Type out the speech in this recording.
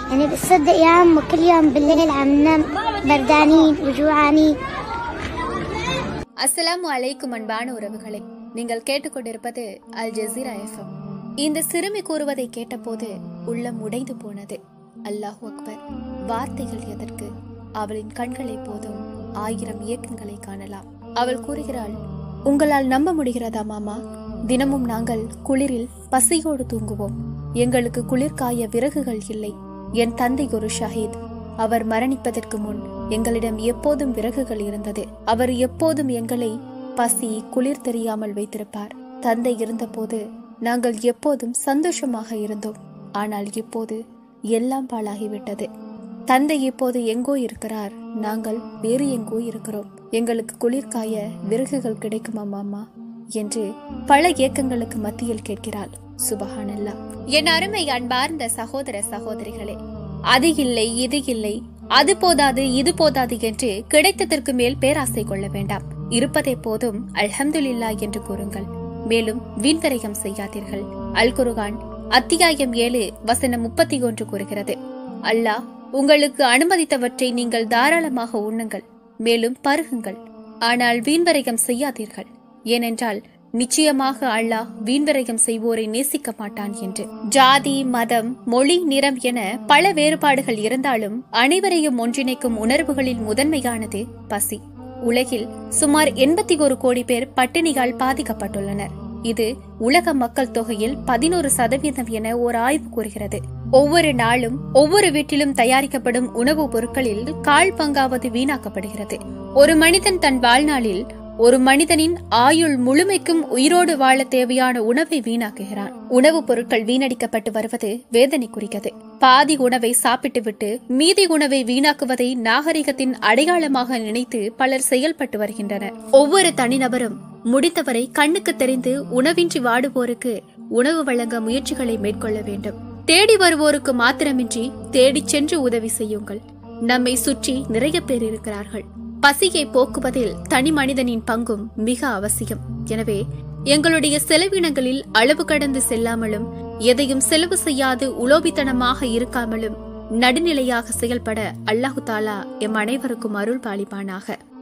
يعني بتصدق يا عم كل يوم بالليل عم ننام بردانين وجوعانين அஸ்ஸலாமு அலைக்கும் அன்பான உறவுகளே நீங்கள் கேட்டுக்கொண்டிருப்பது அல் ஜசீரா எஃப்எம் இந்த சிறுமி கூறுவதை கேட்டபோது உள்ளம் உடைந்து போனது அல்லாஹ் அக்பர் வார்த்தைகள் எதற்கு அவளின் கண்களை போதும் ஆயிரம் இயக்கங்களை காணலாம் அவள் கூறுகிறாள் உங்களால் நம்ப முடிகிறதா மாமா தினமும் நாங்கள் குளிரில் பசியோடு தூங்குவோம் எங்களுக்கு குளிர்காய விறகுகள் இல்லை என் தந்தை ஒரு ஷஹீத் அவர் மரணிப்பதற்கு முன் எங்களிடம் எப்போதும் விறகுகள் இருந்தது அவர் எப்போதும் எங்களை பசி குளிர் தெரியாமல் வைத்திருப்பார் தந்தை இருந்தபோது நாங்கள் எப்போதும் சந்தோஷமாக இருந்தோம் ஆனால் இப்போது எல்லாம் பாழாகிவிட்டது தந்தை இப்போது எங்கோ இருக்கிறார் நாங்கள் வேறு எங்கோ இருக்கிறோம் எங்களுக்கு குளிர்காய விறகுகள் கிடைக்குமா மாமா என்று பல ஏக்கங்களுக்கு மத்தியில் கேட்கிறாள் சுபஹானல்லா என் அருமை அன்பார்ந்த சகோதர சகோதரிகளே அது இல்லை இது இல்லை அது போதாது இது போதாது என்று கிடைத்ததற்கு மேல் பேராசை கொள்ள வேண்டாம் இருப்பதே போதும் அல்ஹம்துலில்லா என்று கூறுங்கள் மேலும் வீண்வரையம் செய்யாதீர்கள் அல் குருகான் அத்தியாயம் ஏழு வசனம் முப்பத்தி ஒன்று கூறுகிறது அல்லாஹ் உங்களுக்கு அனுமதித்தவற்றை நீங்கள் தாராளமாக உண்ணுங்கள் மேலும் பருகுங்கள் ஆனால் வீண்வரையம் செய்யாதீர்கள் ஏனென்றால் நிச்சயமாக அல்லாஹ் வீண்வரையம் செய்வோரை நேசிக்க மாட்டான் என்று ஜாதி மதம் மொழி நிறம் என பல வேறுபாடுகள் இருந்தாலும் அனைவரையும் ஒன்றிணைக்கும் உணர்வுகளில் முதன்மையானது பசி உலகில் சுமார் எண்பத்தி ஒரு கோடி பேர் பட்டினியால் பாதிக்கப்பட்டுள்ளனர் இது உலக மக்கள் தொகையில் பதினோரு சதவீதம் என ஒரு ஆய்வு கூறுகிறது ஒவ்வொரு நாளும் ஒவ்வொரு வீட்டிலும் தயாரிக்கப்படும் உணவுப் பொருட்களில் கால் பங்காவது வீணாக்கப்படுகிறது ஒரு மனிதன் தன் வாழ்நாளில் ஒரு மனிதனின் ஆயுள் முழுமைக்கும் உயிரோடு வாழ தேவையான உணவை வீணாக்குகிறான் உணவுப் பொருட்கள் வீணடிக்கப்பட்டு வருவது வேதனைக்குரியது பாதி உணவை சாப்பிட்டுவிட்டு மீதி உணவை வீணாக்குவதை நாகரிகத்தின் அடையாளமாக நினைத்து பலர் செயல்பட்டு வருகின்றனர் ஒவ்வொரு தனிநபரும் முடிந்தவரை கண்ணுக்கு தெரிந்து உணவின்றி வாடுவோருக்கு உணவு வழங்க முயற்சிகளை மேற்கொள்ள வேண்டும் தேடி வருவோருக்கு மாத்திரமின்றி தேடிச் சென்று உதவி செய்யுங்கள் நம்மை சுற்றி நிறைய பேர் இருக்கிறார்கள் பசியை போக்குவதில் தனி மனிதனின் பங்கும் மிக அவசியம் எனவே எங்களுடைய செலவினங்களில் அளவு கடந்து செல்லாமலும் எதையும் செலவு செய்யாது உலோபித்தனமாக இருக்காமலும் நடுநிலையாக செயல்பட அல்லாஹு தாலா எம் அனைவருக்கும் அருள் பாலிப்பானாக